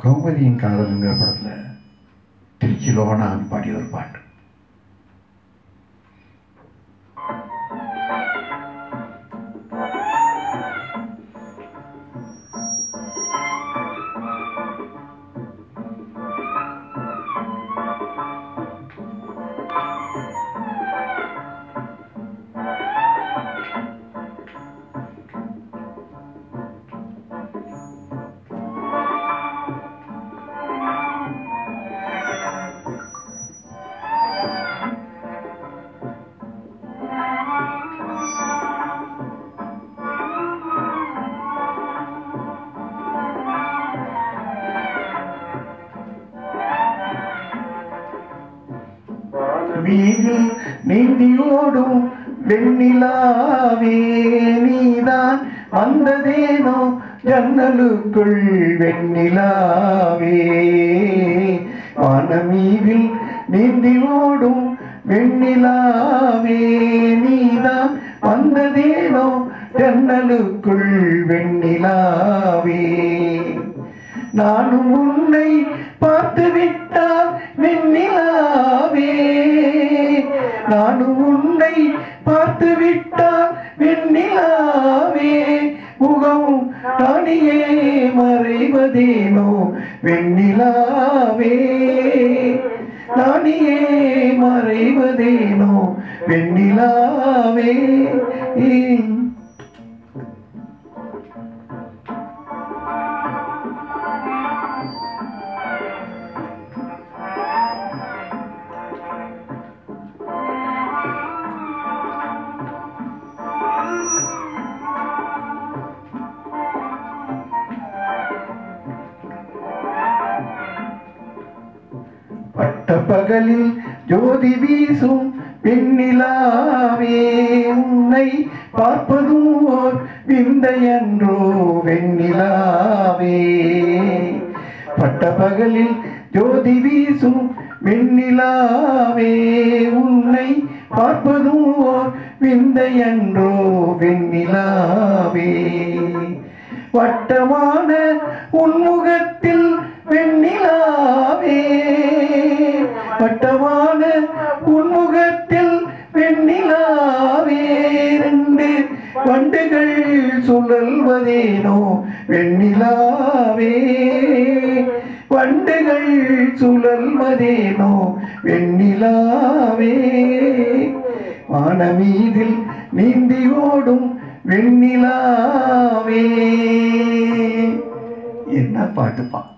கௌமதியின் காதல்ங்கிற படத்துல திருச்சி லோகநாதன் பாடிய ஒரு பாட்டு வீதில் நீந்தி ஓடும் வெண்ணிலாவே நீதான் வந்ததேனோ ஜன்னலுக்குள் வெண்ணிலாவே வானமீதில் நீந்தி ஓடும் வெண்ணிலாவே நீதான் வந்ததேனோ ஜன்னலுக்குள் வெண்ணிலாவே நானும் உன்னை பார்த்து விட்டால் வெண்ணிலாவே நானும் உன்னை பார்த்து விட்டால் வெண்ணிலாவே முகம் தானியே மறைவதேனோ வெண்ணிலாவே நானியே மறைவதேனோ வெண்ணிலாவே பட்ட பகலில் ஜோதி வீசும் வெண்ணிலாவே உன்னை பார்ப்பதும் ஓர் விந்தையன்றோ வெண்ணிலாவே பட்ட பகலில் ஜோதி வீசும் வெண்ணிலாவே உன்னை பார்ப்பதும் ஓர் விந்தையன்றோ வெண்ணிலாவே வட்டமான உன்முகத்தில் வெண்ணிலாவே வட்டமான உன்முகத்தில் வெண்ணிலாவே ரெண்டு வண்டுகள் சுழல்வதேனோ வெண்ணிலாவே வண்டுகள் சுழல்வதேனோ வெண்ணிலாவே வானமீதில் நீந்தி ஓடும் வெண்ணிலாவே என்ன பாட்டுப்பா